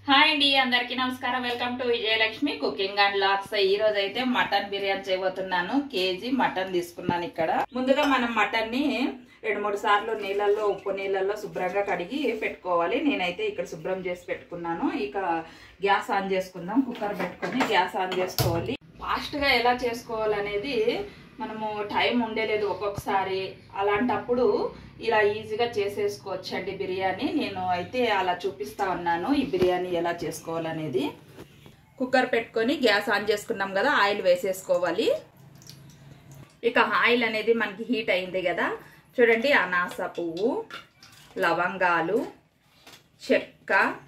hi అండి అందరికీ నమస్కారం welcome to Vijayalakshmi cooking and vlogs ఈ రోజు అయితే మటన్ బిర్యానీ చేయబోతున్నాను కేజీ మటన్ తీసుకున్నాను ఇక్కడ ముందుగా మనం మటన్ ని రెండు మూడు సార్లు నీళ్ళల్లో ఉప్పు నీళ్ళల్లో శుభ్రంగా కడిగి పెట్టుకోవాలి నేనైతే ఇక్కడ శుభ్రం చేసి పెట్టుకున్నాను ఇక గ్యాస్ ఆన్ చేసుకుందాం కుక్కర్ పెట్టుకొని గ్యాస్ ఆన్ చేసుకోవాలి ఫాస్ట్ గా ఎలా చేసుకోవాలనేది మనము టైం ఉండేలేదు ఒక్కొక్కసారి అలాంటప్పుడు ఇలా ఈజీగా చేసేసుకోవచ్చండి బిర్యానీ నేను అయితే అలా చూపిస్తా ఉన్నాను ఈ బిర్యానీ ఎలా చేసుకోవాలనేది కుక్కర్ పెట్టుకొని గ్యాస్ ఆన్ చేసుకున్నాం కదా ఆయిల్ వేసేసుకోవాలి ఇక ఆయిల్ అనేది మనకి హీట్ అయింది కదా చూడండి అనాస పువ్వు లవంగాలు చెక్క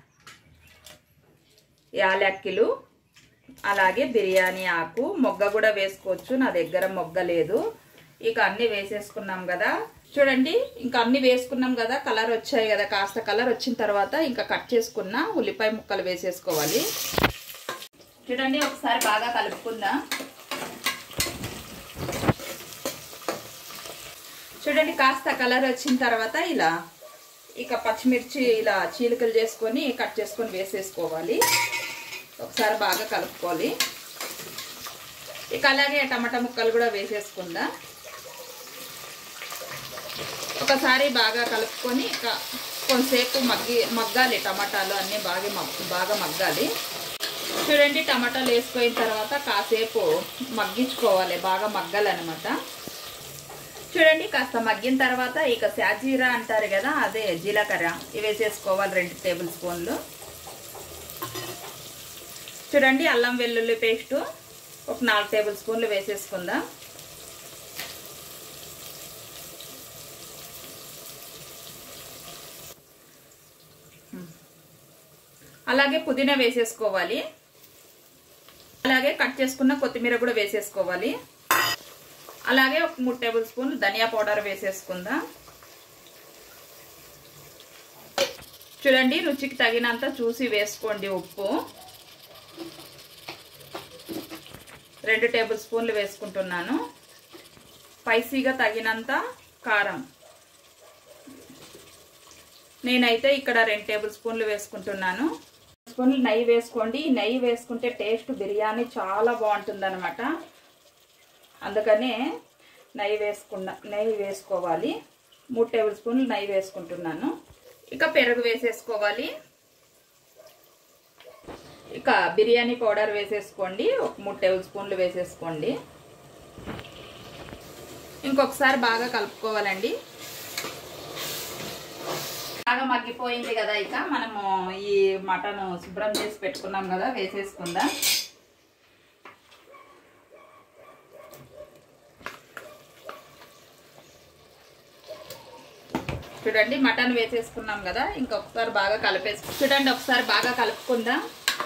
యాలక్కిలు అలాగే బిర్యానీ ఆకు మొగ్గ కూడా వేసుకోవచ్చు నా దగ్గర మొగ్గ లేదు ఇక అన్ని వేసేసుకున్నాం కదా చూడండి ఇంకా అన్ని వేసుకున్నాం కదా కలర్ వచ్చాయి కదా కాస్త కలర్ వచ్చిన తర్వాత ఇంకా కట్ చేసుకున్న ఉల్లిపాయ ముక్కలు వేసేసుకోవాలి చూడండి ఒకసారి బాగా కలుపుకుందాం చూడండి కాస్త కలర్ వచ్చిన తర్వాత ఇలా ఇక పచ్చిమిర్చి ఇలా చీలికలు చేసుకొని కట్ చేసుకొని వేసేసుకోవాలి ఒకసారి బాగా కలుపుకోవాలి ఇక అలాగే టమాటా ముక్కలు కూడా వేసేసుకుందాం ఒకసారి బాగా కలుపుకొని ఇక కొంతసేపు మగ్గి మగ్గాలి టమాటాలు అన్నీ బాగా మగ్ బాగా మగ్గాలి చూడండి టమాటాలు వేసుకున్న తర్వాత కాసేపు మగ్గించుకోవాలి బాగా మగ్గాలన్నమాట చూడండి కాస్త మగ్గిన తర్వాత ఇక శాజీరా అంటారు కదా అదే జీలకర్ర ఇవి వేసేసుకోవాలి రెండు టేబుల్ స్పూన్లు చూడండి అల్లం వెల్లుల్లి పేస్టు ఒక నాలుగు టేబుల్ స్పూన్లు వేసేసుకుందాం అలాగే పుదీనా వేసేసుకోవాలి అలాగే కట్ చేసుకున్న కొత్తిమీర కూడా వేసేసుకోవాలి అలాగే ఒక మూడు టేబుల్ స్పూన్లు ధనియా పౌడర్ వేసేసుకుందాం చూడండి రుచికి తగినంత చూసి వేసుకోండి ఉప్పు రెండు టేబుల్ స్పూన్లు వేసుకుంటున్నాను స్పైసీగా తగినంత కారం నేనైతే ఇక్కడ రెండు టేబుల్ స్పూన్లు వేసుకుంటున్నాను స్పూన్లు నెయ్యి వేసుకోండి నెయ్యి వేసుకుంటే టేస్ట్ బిర్యానీ చాలా బాగుంటుంది అనమాట అందుకనే నెయ్యి వేసుకున్న నెయ్యి వేసుకోవాలి మూడు టేబుల్ స్పూన్లు నెయ్యి వేసుకుంటున్నాను ఇక పెరుగు వేసేసుకోవాలి ఇక బిర్యానీ పౌడర్ వేసేసుకోండి ఒక మూడు టేబుల్ స్పూన్లు వేసేసుకోండి ఇంకొకసారి బాగా కలుపుకోవాలండి బాగా మగ్గిపోయింది కదా ఇక మనము ఈ మటన్ శుభ్రం చేసి పెట్టుకున్నాం కదా వేసేసుకుందాం చూడండి మటన్ వేసేసుకున్నాం కదా ఇంకొకసారి బాగా కలిపేసు చూడండి ఒకసారి బాగా కలుపుకుందాం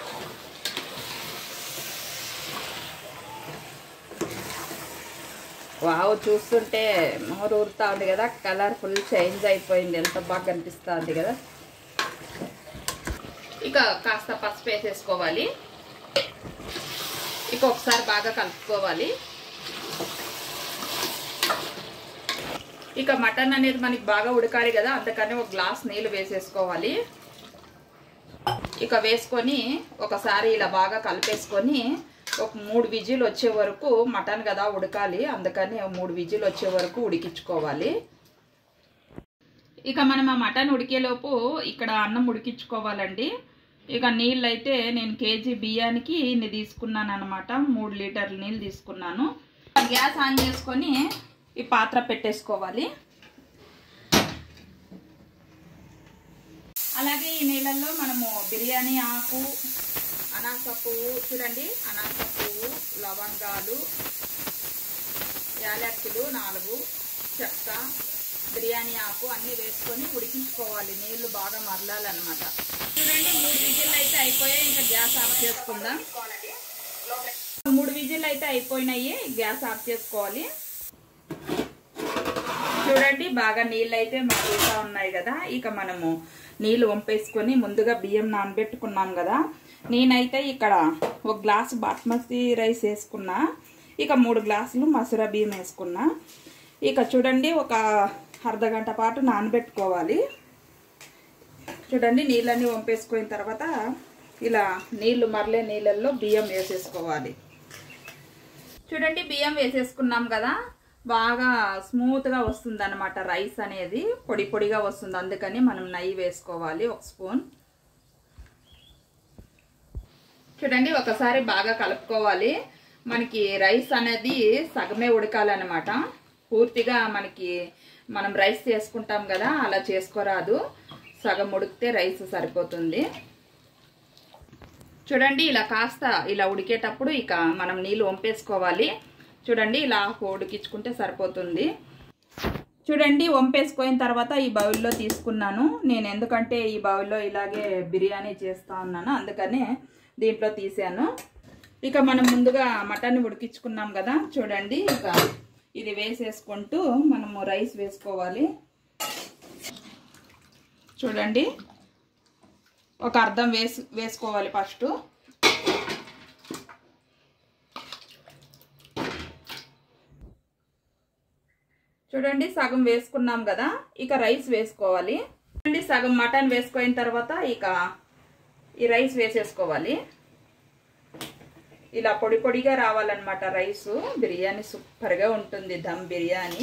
వావ్ చూస్తుంటే నోరు ఊరుతా ఉంది కదా కలర్ ఫుల్ చేంజ్ అయిపోయింది ఎంత బాగా కనిపిస్తుంది కదా ఇక కాస్త పసుపు వేసేసుకోవాలి ఇక ఒకసారి బాగా కలుపుకోవాలి ఇక మటన్ అనేది మనకి బాగా ఉడకాలి కదా అందుకని ఒక గ్లాస్ నీళ్ళు వేసేసుకోవాలి ఇక వేసుకొని ఒకసారి ఇలా బాగా కలిపేసుకొని ఒక మూడు విజిల్ వచ్చే వరకు మటన్ కదా ఉడకాలి అందుకని మూడు విజిల్ వచ్చే వరకు ఉడికించుకోవాలి ఇక మనం ఆ మటన్ ఉడికేలోపు ఇక్కడ అన్నం ఉడికించుకోవాలండి ఇక నీళ్ళు అయితే నేను కేజీ బియ్యానికి ఇన్ని తీసుకున్నాను అనమాట మూడు లీటర్ల నీళ్ళు తీసుకున్నాను గ్యాస్ ఆన్ చేసుకొని ఈ పాత్ర పెట్టేసుకోవాలి అలాగే ఈ నీళ్ళల్లో మనము బిర్యానీ ఆకు అనాస పువ్వు చూడండి అనాస పువ్వు లవంగాలు యాలక్కులు నాలుగు చెక్క బిర్యానీ ఆకు అన్నీ వేసుకొని ఉడికించుకోవాలి నీళ్లు బాగా మరలాలన్నమాట చూడండి మూడు విజిల్ అయితే అయిపోయాయి ఇంకా గ్యాస్ ఆఫ్ చేసుకుందాం మూడు విజిల్ అయితే అయిపోయినాయి గ్యాస్ ఆఫ్ చేసుకోవాలి చూడండి బాగా నీళ్ళు అయితే మరుగుతూ ఉన్నాయి కదా ఇక మనము నీళ్ళు వంపేసుకొని ముందుగా బియ్యం నానబెట్టుకున్నాం కదా నేనైతే ఇక్కడ ఒక గ్లాసు బాస్మతి రైస్ వేసుకున్నా ఇక మూడు గ్లాసులు మసూర బియ్యం వేసుకున్నా ఇక చూడండి ఒక అర్ధ గంట పాటు నానబెట్టుకోవాలి చూడండి నీళ్ళన్నీ వంపేసుకున్న తర్వాత ఇలా నీళ్లు మరలే నీళ్ళల్లో బియ్యం వేసేసుకోవాలి చూడండి బియ్యం వేసేసుకున్నాం కదా బాగా స్మూత్గా వస్తుంది అనమాట రైస్ అనేది పొడి పొడిగా వస్తుంది అందుకని మనం నెయ్యి వేసుకోవాలి ఒక స్పూన్ చూడండి ఒకసారి బాగా కలుపుకోవాలి మనకి రైస్ అనేది సగమే ఉడకాలన్నమాట పూర్తిగా మనకి మనం రైస్ చేసుకుంటాం కదా అలా చేసుకోరాదు సగం ఉడికితే రైస్ సరిపోతుంది చూడండి ఇలా కాస్త ఇలా ఉడికేటప్పుడు ఇక మనం నీళ్ళు వంపేసుకోవాలి చూడండి ఇలా ఉడికించుకుంటే సరిపోతుంది చూడండి వంపేసుకున్న తర్వాత ఈ బౌల్లో తీసుకున్నాను నేను ఎందుకంటే ఈ బౌల్లో ఇలాగే బిర్యానీ చేస్తా ఉన్నాను అందుకనే దీంట్లో తీసాను ఇక మనం ముందుగా మటన్ ఉడికించుకున్నాం కదా చూడండి ఇక ఇది వేసేసుకుంటూ మనము రైస్ వేసుకోవాలి చూడండి ఒక అర్థం వేసి వేసుకోవాలి ఫస్ట్ చూడండి సగం వేసుకున్నాం కదా ఇక రైస్ వేసుకోవాలి చూడండి సగం మటన్ వేసుకున్న తర్వాత ఇక ఈ రైస్ వేసేసుకోవాలి ఇలా పొడి పొడిగా రావాలన్నమాట రైస్ బిర్యానీ సూపర్గా ఉంటుంది దమ్ బిర్యానీ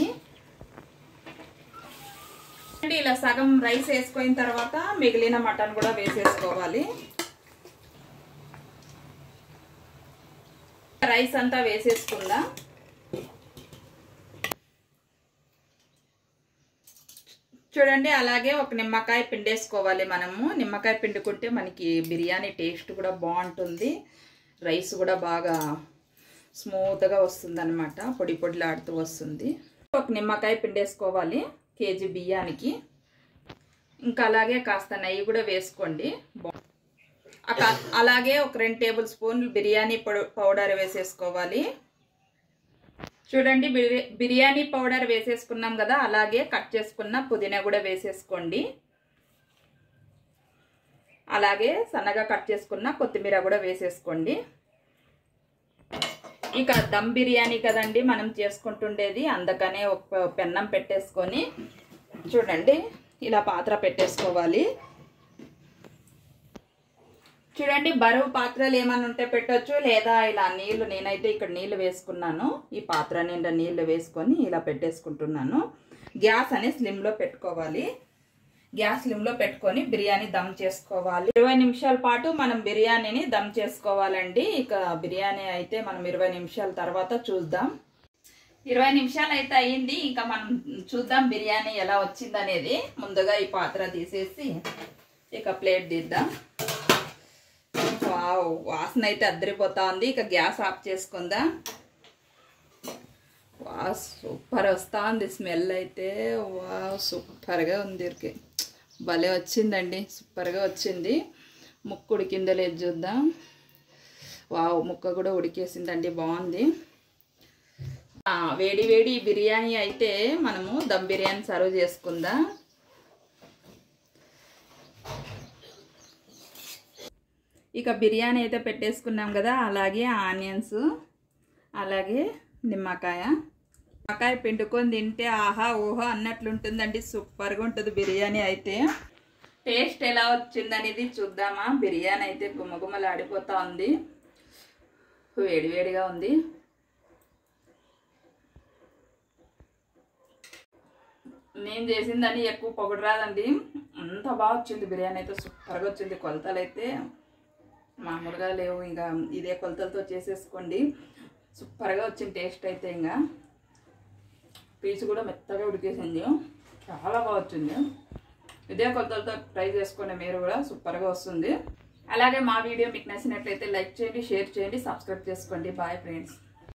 ఇలా సగం రైస్ వేసుకున్న తర్వాత మిగిలిన మటన్ కూడా వేసేసుకోవాలి రైస్ అంతా వేసేసుకుందాం చూడండి అలాగే ఒక నిమ్మకాయ పిండేసుకోవాలి మనము నిమ్మకాయ పిండుకుంటే మనకి బిర్యానీ టేస్ట్ కూడా బాగుంటుంది రైస్ కూడా బాగా స్మూత్గా వస్తుంది అనమాట పొడి పొడిలాడుతూ వస్తుంది ఒక నిమ్మకాయ పిండేసుకోవాలి కేజీ బియ్యానికి ఇంకా అలాగే కాస్త నెయ్యి కూడా వేసుకోండి అలాగే ఒక రెండు టేబుల్ స్పూన్లు బిర్యానీ పౌడర్ వేసేసుకోవాలి చూడండి బిర్యానీ పౌడర్ వేసేసుకున్నాం కదా అలాగే కట్ చేసుకున్న పుదీనా కూడా వేసేసుకోండి అలాగే సన్నగా కట్ చేసుకున్న కొత్తిమీర కూడా వేసేసుకోండి ఇక దమ్ బిర్యానీ కదండి మనం చేసుకుంటుండేది అందుకనే ఒక పెన్నం పెట్టేసుకొని చూడండి ఇలా పాత్ర పెట్టేసుకోవాలి చూడండి బరువు పాత్రలు ఏమైనా ఉంటే పెట్టొచ్చు లేదా ఇలా నీళ్లు నేనైతే ఇక్కడ నీళ్లు వేసుకున్నాను ఈ పాత్ర నిండా నీళ్లు వేసుకొని ఇలా పెట్టేసుకుంటున్నాను గ్యాస్ అని స్లిమ్లో పెట్టుకోవాలి గ్యాస్ స్లిమ్లో పెట్టుకొని బిర్యానీ దమ్ చేసుకోవాలి ఇరవై నిమిషాల పాటు మనం బిర్యానీని దమ్ చేసుకోవాలండి ఇక బిర్యానీ అయితే మనం ఇరవై నిమిషాల తర్వాత చూద్దాం ఇరవై నిమిషాలు అయితే అయ్యింది ఇంకా మనం చూద్దాం బిర్యానీ ఎలా వచ్చిందనేది ముందుగా ఈ పాత్ర తీసేసి ఇక ప్లేట్ తీద్దాం వావ్ వాసన అయితే అద్దరిపోతా ఉంది ఇక గ్యాస్ ఆఫ్ చేసుకుందాం వా సూపర్ వస్తా ఉంది స్మెల్ అయితే వా సూపర్గా ఉంది ఇరికి భలే వచ్చిందండి సూపర్గా వచ్చింది ముక్కు ఉడికిందో లేదు చూద్దాం వావ్ ముక్క కూడా ఉడికేసిందండి బాగుంది వేడి వేడి బిర్యానీ అయితే మనము దమ్ బిర్యానీ సర్వ్ చేసుకుందాం ఇక బిర్యానీ అయితే పెట్టేసుకున్నాం కదా అలాగే ఆనియన్స్ అలాగే నిమ్మకాయ నిమ్మకాయ పిండుకొని తింటే ఆహా ఓహో అన్నట్లుంటుందండి సూపర్గా ఉంటుంది బిర్యానీ అయితే టేస్ట్ ఎలా వచ్చిందనేది చూద్దామా బిర్యానీ అయితే గుమ్మగుమ్మలాడిపోతూ ఉంది వేడివేడిగా ఉంది నేను చేసిందని ఎక్కువ పొగడు రాదండి అంత బాగా వచ్చింది బిర్యానీ అయితే సూపర్గా వచ్చింది కొలతలు అయితే మామూలుగా లేవు ఇంకా ఇదే కొలతలతో చేసేసుకోండి సూపర్గా వచ్చింది టేస్ట్ అయితే ఇంకా పీస్ కూడా మెత్తగా ఉడికేసింది చాలా బాగా వచ్చింది ఇదే కొలతలతో ట్రై చేసుకోండి మీరు కూడా సూపర్గా వస్తుంది అలాగే మా వీడియో మీకు నచ్చినట్లయితే లైక్ చేయండి షేర్ చేయండి సబ్స్క్రైబ్ చేసుకోండి బాయ్ ఫ్రెండ్స్